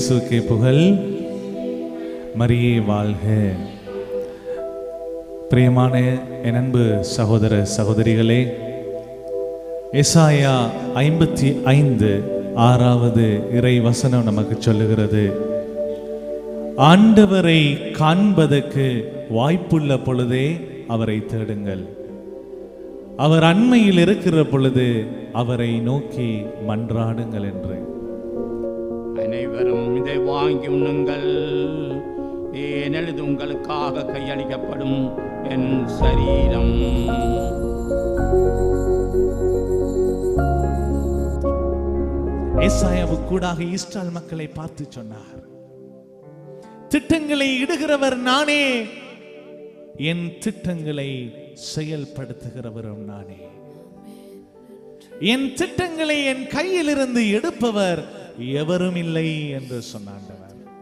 இயேசுக்கே புகழ் மரியே வாழ்க பிரியமான என் அன்பு சகோதர சகோதரிகளே எசாயா ஐம்பத்தி ஐந்து ஆறாவது இறை வசனம் நமக்கு சொல்லுகிறது ஆண்டவரை காண்பதற்கு வாய்ப்புள்ள பொழுதே அவரை தேடுங்கள் அவர் அண்மையில் இருக்கிற பொழுது அவரை நோக்கி மன்றாடுங்கள் என்று அனைவரும் இதை வாங்கி உண்ணுங்கள் ஏனெழுது உங்களுக்காக கையளிக்கப்படும் என் சரீரம் ஏசாயாவுக்கூடாக ஈஸ்டால் மக்களை பார்த்து சொன்னார் திட்டங்களை இடுகிறவர் நானே என் திட்டங்களை செயல்படுத்துகிறவரும் நானே என் திட்டங்களை என் கையிலிருந்து எடுப்பவர் எவரும் இல்லை என்று சொன்னாண்டவர்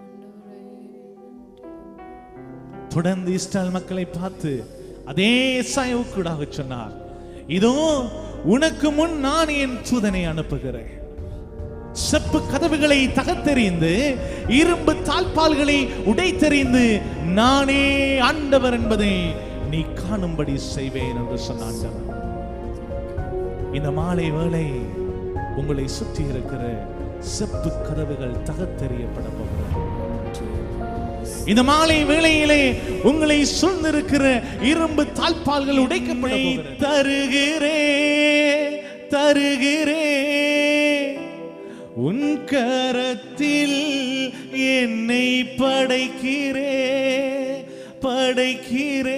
தொடர்ந்து இஸ்ராயல் மக்களை பார்த்து அதே சாயவுக்கூடாக சொன்னார் இதோ உனக்கு முன் நான் என் தூதனை அனுப்புகிறேன் செப்பு கதவுகளை தகத்தெறிந்து இரும்பு தாழ்பால்களை உடைத்தெறிந்து நானே ஆண்டவர் என்பதை நீ காணும்படி செய்வேன் என்று சொன்ன ஆண்டவர் இந்த மாலை வேளை உங்களை சுற்றி இருக்கிற செப்பு கதவுகள் தகத்தெறியப்பட போகிறது இந்த மாலை வேளையிலே உங்களை சூழ்ந்திருக்கிற இரும்பு தாழ்பால்கள் உடைக்கப்பட போகிறது. தருகிறே தருகிறே உன் கரத்தில் என்னை படைக்கிறே படைக்கிறே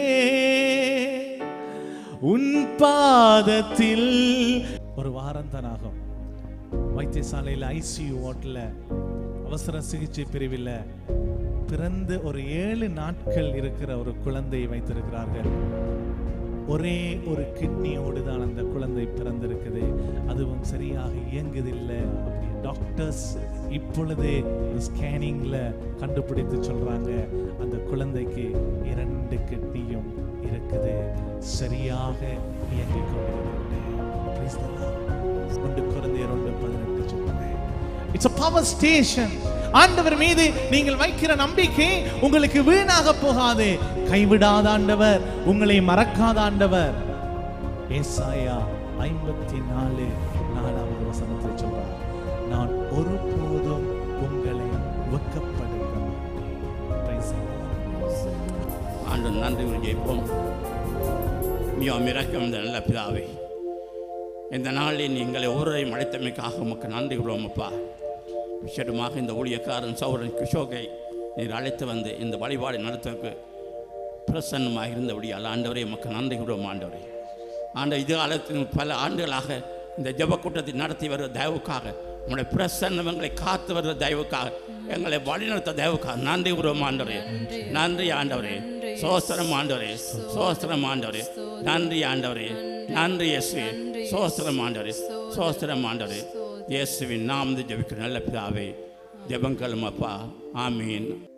உன் பாதத்தில் ஒரு வாரம் தான் ஆகும் வைத்தியசாலையில் ஐசியூ வார்டில் அவசர சிகிச்சை பிரிவில் பிறந்து ஒரு ஏழு நாட்கள் இருக்கிற ஒரு குழந்தை வைத்திருக்கிறார்கள் ஒரே ஒரு கிட்னியோடு தான் அந்த குழந்தை பிறந்திருக்குது அதுவும் சரியாக இயங்குதில்லை அப்படி டாக்டர்ஸ் இப்பொழுதே ஸ்கேனிங்ல கண்டுபிடித்து சொல்றாங்க அந்த குழந்தைக்கு இரண்டு கிட்னியும் இருக்குது சரியாக இயங்கிக் கொண்டிருக்கிறது Praise the Lord. ஒன்று குழந்தையர் ஒன்று பதினெட்டு சொல்லுங்க இட்ஸ் a power ஸ்டேஷன் ஆண்டவர் மீது நீங்கள் வைக்கிற நம்பிக்கை உங்களுக்கு வீணாக போகாது கைவிடாத ஆண்டவர் உங்களை மறக்காத ஆண்டவர் ஏசாயா ஐம்பத்தி நாலு நாலாவது வசனத்தை சொல்றார் நான் ஒருபோதும் உங்களை வெட்கப்படுத்த மாட்டேன் Praise the Lord. ஆண்டு நன்றி உரை ஜெயிப்போம் மிகவும் இறக்கம் இந்த நல்ல பிதாவே இந்த நாளில் நீங்களை ஒருவரையும் அழைத்தமைக்காக உமக்கு நன்றி கூறுவோம் அப்பா விசேடமாக இந்த ஊழியக்காரன் சௌரன் கிஷோகை நீர் அழைத்து வந்து இந்த வழிபாடு நடத்துவதற்கு பிரசன்னமாக இருந்தபடியால் ஆண்டவரே உமக்கு நன்றி கூறுவோம் ஆண்டவரே ஆண்ட இது காலத்தில் பல ஆண்டுகளாக இந்த ஜெப கூட்டத்தை நடத்தி வருகிற தயவுக்காக உங்களுடைய பிரசன்னம் எங்களை காத்து வருகிற தயவுக்காக எங்களை வழிநடத்த தயவுக்காக நன்றி கூறுவோம் ஆண்டவரே நன்றி ஆண்டவரே சோஸ்திரம் ஆண்டவரே சோஸ்திரம் ஆண்டவரே நன்றி ஆண்டவரே நன்றி இயேசு சோஸ்திரம் ஆண்டவரே சோஸ்திரம் ஆண்டவரே இயேசுவின் நாமது ஜெபிக்கிற நல்ல பிதாவே ஜெபங்களும் அப்பா ஆமீன்